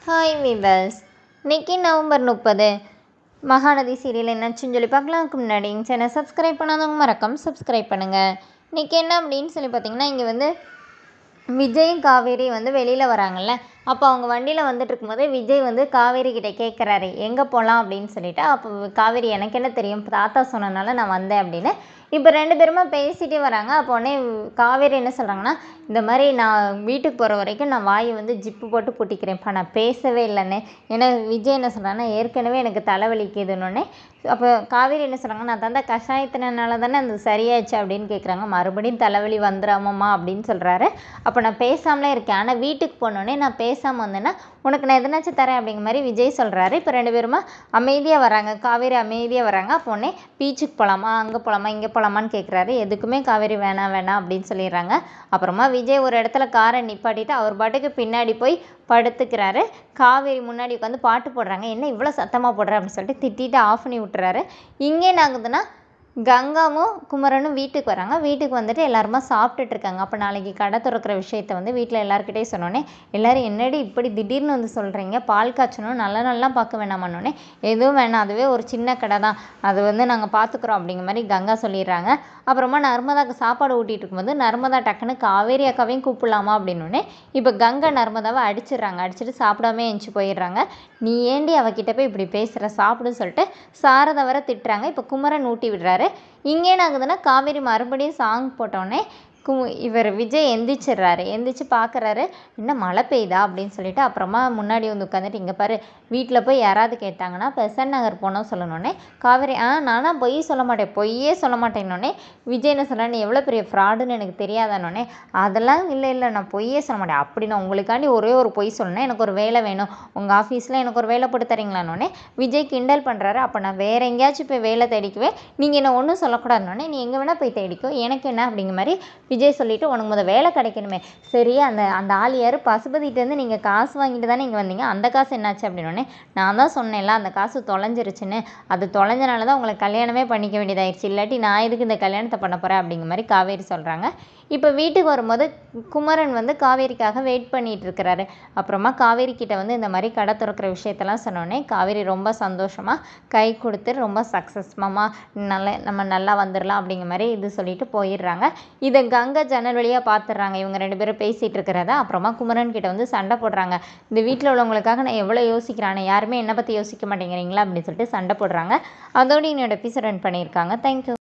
hi viewers இன்னைக்கு November முப்பது Mahanadi serial என்னாச்சுன்னு சொல்லி பார்க்கலாம்க்கு முன்னாடி சேனல் சப்ஸ்கிரைப் பண்ணாதவங்க மறக்காம சப்ஸ்கிரைப் பண்ணுங்கள் இன்றைக்கி என்ன அப்படின்னு சொல்லி பார்த்தீங்கன்னா இங்கே வந்து விஜய் காவேரி வந்து வெளியில் வராங்கல்ல அப்போ அவங்க வண்டியில் வந்துட்டு இருக்கும்போது விஜய் வந்து காவேரி கிட்ட கேட்குறாரு எங்கே போகலாம் அப்படின்னு சொல்லிட்டு அப்போ காவேரி எனக்கு என்ன தெரியும் தாத்தா சொன்னனால நான் வந்தேன் அப்படின்னு இப்போ ரெண்டு பேருமே பேசிகிட்டே வராங்க அப்போ உடனே காவேரி என்ன சொல்கிறாங்கன்னா இந்த மாதிரி நான் வீட்டுக்கு போகிற வரைக்கும் நான் வாயை வந்து ஜிப்பு போட்டு பூட்டிக்கிறேன்ப்பா நான் பேசவே இல்லைன்னு ஏன்னா விஜய் என்ன சொல்கிறாங்கன்னா ஏற்கனவே எனக்கு தலைவலிக்குதுன்னொன்னே அப்போ காவேரி என்ன சொல்கிறாங்க நான் தந்த கஷாயத்தினால தானே அது சரியாச்சு அப்படின்னு கேட்குறாங்க மறுபடியும் தலைவலி வந்துடாமம்மா அப்படின்னு சொல்கிறாரு அப்போ நான் பேசாமலே இருக்கேன் ஆனால் வீட்டுக்கு போனோடனே நான் பேசாமல் வந்தேன்னா உனக்கு நான் எதனாச்சும் தரேன் அப்படிங்கிற மாதிரி விஜய் சொல்கிறாரு இப்போ ரெண்டு பேருமா அமைதியாக வராங்க காவேரி அமைதியாக வராங்க அப்போ உடனே பீச்சுக்கு போகலாமா அங்கே போகலாமா இங்கே போகலாமான்னு கேட்குறாரு எதுக்குமே காவேரி வேணாம் வேணாம் அப்படின்னு சொல்லிடுறாங்க அப்புறமா விஜய் ஒரு இடத்துல காரை நிப்பாட்டிட்டு அவர் பாட்டுக்கு பின்னாடி போய் படுத்துக்கிறாரு காவேரி முன்னாடி உட்காந்து பாட்டு போடுறாங்க என்ன இவ்வளோ சத்தமாக போடுற அப்படின்னு சொல்லிட்டு திட்டிட்டு ஆஃப் பண்ணி விட்டுறாரு இங்கே என்ன ஆகுதுன்னா கங்காவும் குமரனும் வீட்டுக்கு வராங்க வீட்டுக்கு வந்துட்டு எல்லாருமா சாப்பிட்டுட்டு இருக்காங்க அப்போ நாளைக்கு கடை திறக்கிற விஷயத்த வந்து வீட்டில் எல்லாருக்கிட்டே சொன்னோன்னே எல்லோரும் என்னடி இப்படி திடீர்னு வந்து சொல்கிறீங்க பால் காய்ச்சணும் நல்ல நல்லா பார்க்க வேணாமான்னொன்னே எதுவும் வேணாம் அதுவே ஒரு சின்ன கடை தான் அது வந்து நாங்கள் பார்த்துக்குறோம் அப்படிங்கிற மாதிரி கங்கா சொல்லிடுறாங்க அப்புறமா நர்மதாக்கு சாப்பாடு ஊட்டிகிட்டு இருக்கும்போது நர்மதா டக்குன்னு காவேரி அக்காவையும் கூப்பிடலாமா அப்படின்னோடனே இப்போ கங்கா நர்மதாவை அடிச்சிடுறாங்க அடிச்சுட்டு சாப்பிடாம எழுந்துச்சி போயிடுறாங்க நீ ஏண்டி அவகிட்ட போய் இப்படி பேசுகிற சாப்பிடுன்னு சொல்லிட்டு சாரதா வர திட்டுறாங்க இப்போ குமரன் ஊட்டி விடுறாரு இங்கே என்ன ஆகுதுன்னா காவேரி மறுபடியும் சாங் போட்டோடனே கு இவர் விஜய் எந்திரிச்சிடுறாரு எந்திரிச்சு பார்க்குறாரு என்ன மழை பெய்யுதா அப்படின்னு சொல்லிட்டு அப்புறமா முன்னாடி வந்து உட்காந்துட்டு இங்கே பாரு வீட்டில் போய் யாராவது கேட்டாங்கன்னா பெசன் நகர் போனோம் சொல்லணுன்னே காவேரி ஆ நானா பொய் சொல்ல மாட்டேன் பொய்யே சொல்ல மாட்டேன்னொன்னே விஜய் என்ன சொல்கிறேன் நீ எவ்வளோ பெரிய ஃப்ராடுன்னு எனக்கு தெரியாதானோடனே அதெல்லாம் இல்லை இல்லை நான் பொய்யே சொல்ல மாட்டேன் அப்படி நான் உங்களுக்காண்டி ஒரே ஒரு பொய் சொல்லணும் எனக்கு ஒரு வேலை வேணும் உங்கள் ஆஃபீஸில் எனக்கு ஒரு வேலை போட்டு தரீங்களான்னொன்னே விஜய் கிண்டல் பண்ணுறாரு அப்போ நான் வேறு எங்கேயாச்சும் போய் வேலை தேடிக்குவேன் நீங்கள் என்ன ஒன்றும் சொல்லக்கூடாதுன்னொன்னே நீ எங்கே வேணால் போய் தேடிக்கோ எனக்கு என்ன அப்படிங்கிற மாதிரி விஜய் சொல்லிவிட்டு உனக்கு முத வேலை கிடைக்கணுமே சரி அந்த அந்த ஆள் யார் பசுபதிட்டேருந்து நீங்கள் காசு வாங்கிட்டு தானே இங்கே வந்தீங்க அந்த காசு என்னாச்சு அப்படின்னோடனே நான் தான் சொன்னேன்ல அந்த காசு தொலைஞ்சிருச்சுன்னு அது தொலைஞ்சனால தான் உங்களை கல்யாணமே பண்ணிக்க வேண்டியதாயிடுச்சு இல்லாட்டி நான் எதுக்கு இந்த கல்யாணத்தை பண்ண போகிறேன் அப்படிங்கிற மாதிரி காவேரி சொல்கிறாங்க இப்போ வீட்டுக்கு வரும்போது குமரன் வந்து காவேரிக்காக வெயிட் பண்ணிட்டு இருக்கிறாரு அப்புறமா காவேரி கிட்ட வந்து இந்த மாதிரி கடை திறக்கிற விஷயத்தெல்லாம் சொன்னோடனே காவேரி ரொம்ப சந்தோஷமாக கை கொடுத்து ரொம்ப சக்ஸஸ்மமாக நல்ல நம்ம நல்லா வந்துடலாம் அப்படிங்கிற மாதிரி இது சொல்லிட்டு போயிடுறாங்க இதை கங்கை ஜன்னல் வழியாக பார்த்துடுறாங்க இவங்க ரெண்டு பேரும் பேசிகிட்டு இருக்கிறத அப்புறமா குமரன் கிட்ட வந்து சண்டை போடுறாங்க இந்த வீட்டில் உள்ளவங்களுக்காக நான் எவ்வளோ யோசிக்கிறானே யாருமே என்னை பற்றி யோசிக்க மாட்டேங்கிறீங்களா அப்படின்னு சொல்லிட்டு சண்டை போடுறாங்க அதோடு என்னோட எபிசோட் ரன் பண்ணியிருக்காங்க தேங்க்யூ